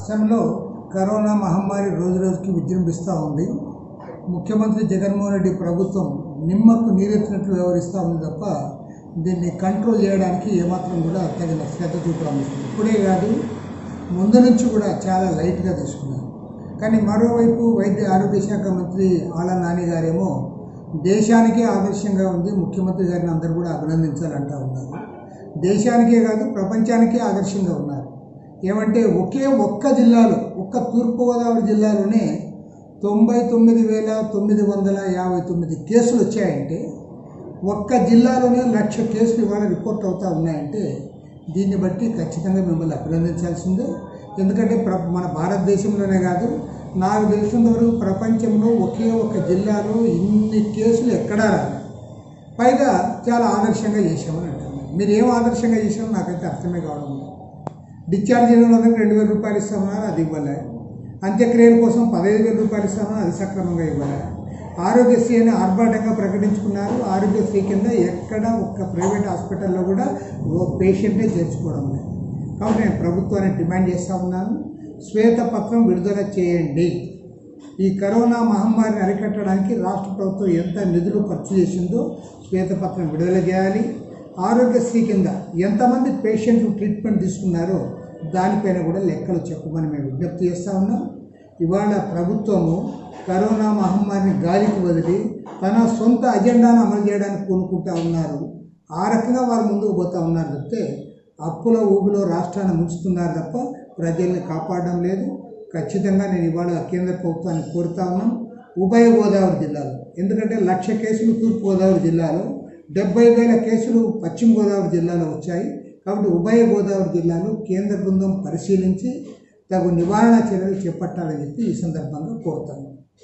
రాష్ట్రంలో కరోనా మహమ్మారి రోజు రోజుకి విజృంభిస్తూ ఉంది ముఖ్యమంత్రి జగన్మోహన్ రెడ్డి ప్రభుత్వం నిమ్మకు నీరెత్తినట్లు వ్యవహరిస్తూ ఉంది తప్ప దీన్ని కంట్రోల్ చేయడానికి ఏమాత్రం కూడా తగిన శ్రద్ధ చూపడం లేదు ఇప్పుడే కాదు ముందు నుంచి కూడా చాలా లైట్గా తీసుకున్నారు కానీ మరోవైపు వైద్య ఆరోగ్య శాఖ మంత్రి ఆళ్ళ నాని గారేమో దేశానికే ఆదర్శంగా ఉంది ముఖ్యమంత్రి గారిని అందరూ కూడా అభినందించాలంటా ఉన్నారు దేశానికే కాదు ప్రపంచానికే ఆదర్శంగా ఉన్నారు ఏమంటే ఒకే ఒక్క జిల్లాలో ఒక్క తూర్పుగోదావరి జిల్లాలోనే తొంభై తొమ్మిది వేల తొమ్మిది వందల యాభై తొమ్మిది కేసులు వచ్చాయంటే ఒక్క జిల్లాలోనే లక్ష కేసులు ఇవాళ రిపోర్ట్ అవుతూ ఉన్నాయంటే దీన్ని బట్టి ఖచ్చితంగా మిమ్మల్ని అభినందించాల్సిందే ఎందుకంటే ప్ర మన భారతదేశంలోనే కాదు నాకు తెలిసినంత వరకు ప్రపంచంలో ఒకే ఒక జిల్లాలో ఇన్ని కేసులు ఎక్కడా రాలేదు పైగా చాలా ఆదర్శంగా చేసామని అంటున్నారు మీరు ఏం ఆదర్శంగా చేసామో నాకైతే అర్థమే కావడం లేదు డిశ్చార్జ్ అయిన వాళ్ళకి రెండు వేల రూపాయలు ఇస్తామన్నారు అది ఇవ్వలే అంత్యక్రియల కోసం పదహైదు వేల రూపాయలు ఇస్తామన్నారు అది సక్రమంగా ఇవ్వలే ఆరోగ్యశ్రీ అని ఆర్భాటంగా ప్రకటించుకున్నారు ఆరోగ్యశ్రీ కింద ఎక్కడ ఒక్క ప్రైవేట్ హాస్పిటల్లో కూడా ఓ పేషెంట్నే చేర్చుకోవడం లేదు కాబట్టి నేను ప్రభుత్వాన్ని డిమాండ్ చేస్తూ ఉన్నాను శ్వేతపత్రం విడుదల చేయండి ఈ కరోనా మహమ్మారిని అరికట్టడానికి రాష్ట్ర ప్రభుత్వం ఎంత నిధులు ఖర్చు చేసిందో శ్వేతపత్రం విడుదల చేయాలి ఆరోగ్యశ్రీ కింద ఎంతమంది పేషెంట్లు ట్రీట్మెంట్ తీసుకున్నారో దానిపైన కూడా లెక్కలు చెప్పమని మేము విజ్ఞప్తి చేస్తూ ఉన్నాం ఇవాళ ప్రభుత్వము కరోనా మహమ్మారిని గాలికి వదిలి తన సొంత అజెండాను అమలు చేయడానికి పూనుకుంటా ఉన్నారు ఆ రకంగా వారు ముందుకు పోతా ఉన్నారు తప్పితే అప్పుల ఊబిలో రాష్ట్రాన్ని ముంచుతున్నారు తప్ప ప్రజల్ని కాపాడడం లేదు ఖచ్చితంగా నేను ఇవాళ కేంద్ర ప్రభుత్వాన్ని కోరుతా ఉన్నాం ఉభయ గోదావరి జిల్లాలో ఎందుకంటే లక్ష కేసులు తూర్పు గోదావరి జిల్లాలో డెబ్బై వేల కేసులు పశ్చిమ గోదావరి జిల్లాలో వచ్చాయి కాబట్టి ఉభయ గోదావరి జిల్లాలో కేంద్ర బృందం పరిశీలించి తగు నివారణ చర్యలు చేపట్టాలని చెప్పి ఈ సందర్భంగా కోరుతాను